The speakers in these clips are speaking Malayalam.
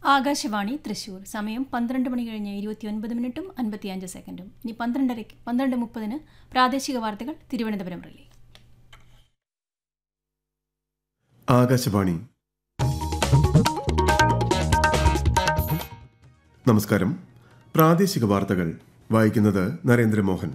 ആകാശവാണി തൃശൂർ സമയം പന്ത്രണ്ട് മണി കഴിഞ്ഞ് ഇരുപത്തിയൊൻപത് മിനിറ്റും അൻപത്തിയഞ്ച് സെക്കൻഡും ഇനി പന്ത്രണ്ടരയ്ക്ക് പന്ത്രണ്ട് മുപ്പതിന് പ്രാദേശിക വാർത്തകൾ തിരുവനന്തപുരം റിലേ ആകാശവാണി നമസ്കാരം പ്രാദേശിക വാർത്തകൾ വായിക്കുന്നത് നരേന്ദ്രമോഹൻ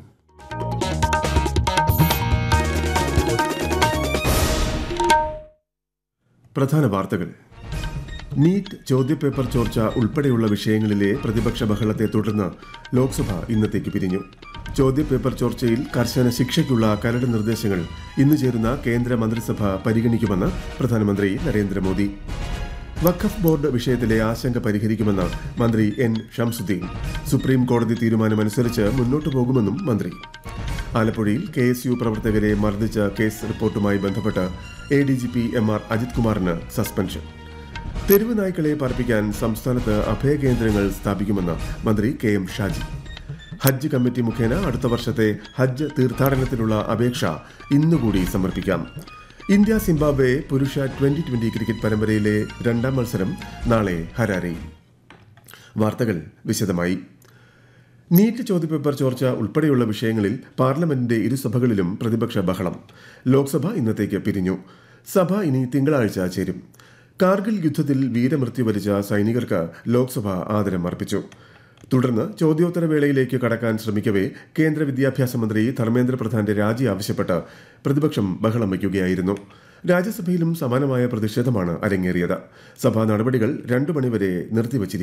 പ്രധാന വാർത്തകൾ നീറ്റ് ചോദ്യപേപ്പർ ചോർച്ച ഉൾപ്പെടെയുള്ള വിഷയങ്ങളിലെ പ്രതിപക്ഷ ബഹളത്തെ തുടർന്ന് ലോക്സഭ ഇന്നത്തേക്ക് പിരിഞ്ഞു ചോദ്യപേപ്പർ ചോർച്ചയിൽ കർശന ശിക്ഷയ്ക്കുള്ള കരട് നിർദ്ദേശങ്ങൾ ഇന്ന് ചേരുന്ന കേന്ദ്ര മന്ത്രിസഭ പരിഗണിക്കുമെന്ന് പ്രധാനമന്ത്രി നരേന്ദ്രമോദി വഖഫ് ബോർഡ് വിഷയത്തിലെ ആശങ്ക പരിഹരിക്കുമെന്ന് മന്ത്രി എൻ ഷംസുദ്ദീൻ സുപ്രീം കോടതി തീരുമാനമനുസരിച്ച് മുന്നോട്ടു പോകുമെന്നും മന്ത്രി ആലപ്പുഴയിൽ കെ എസ് യു പ്രവർത്തകരെ മർദ്ദിച്ച കേസ് റിപ്പോർട്ടുമായി ബന്ധപ്പെട്ട് A D G P M R Ajith കുമാറിന് സസ്പെൻഷൻ തെരുവ് നായ്ക്കളെ പാർപ്പിക്കാൻ സംസ്ഥാനത്ത് അഭയകേന്ദ്രങ്ങൾ സ്ഥാപിക്കുമെന്ന് മന്ത്രി കെ എം ഷാജി ഹജ്ജ് കമ്മിറ്റി മുഖേന അടുത്ത വർഷത്തെ ഹജ്ജ് തീർത്ഥാടനത്തിനുള്ള അപേക്ഷ ഇന്നുകൂടി സമർപ്പിക്കാം ഇന്ത്യ സിംബാബ്വെ പുരുഷ ട്വന്റി ട്വന്റി ക്രിക്കറ്റ് പരമ്പരയിലെ രണ്ടാം മത്സരം നാളെ ഹരാരയിൽ വാർത്തകൾ വിശദമായി നീറ്റ് ചോദ്യപേപ്പർ ചോർച്ച ഉൾപ്പെടെയുള്ള വിഷയങ്ങളിൽ പാർലമെന്റിന്റെ ഇരുസഭകളിലും പ്രതിപക്ഷ ബഹളം ലോക്സഭ ഇന്നത്തേക്ക് പിരിഞ്ഞു സഭ ഇനി തിങ്കളാഴ്ച ചേരും കാർഗിൽ യുദ്ധത്തിൽ വീരമൃത്യു വരിച്ച സൈനികർക്ക് ലോക്സഭ ആദരം അർപ്പിച്ചു തുടർന്ന് ചോദ്യോത്തര വേളയിലേക്ക് കടക്കാൻ ശ്രമിക്കവേ കേന്ദ്ര വിദ്യാഭ്യാസ മന്ത്രി ധർമ്മേന്ദ്ര പ്രധാന്റെ രാജി ആവശ്യപ്പെട്ട് പ്രതിപക്ഷം ബഹളം വയ്ക്കുകയായിരുന്നു രാജ്യസഭയിലും സമാനമായ പ്രതിഷേധമാണ് അരങ്ങേറിയത് സഭാ നടപടികൾ രണ്ടു മണിവരെ നിർത്തിവച്ചിരിക്കും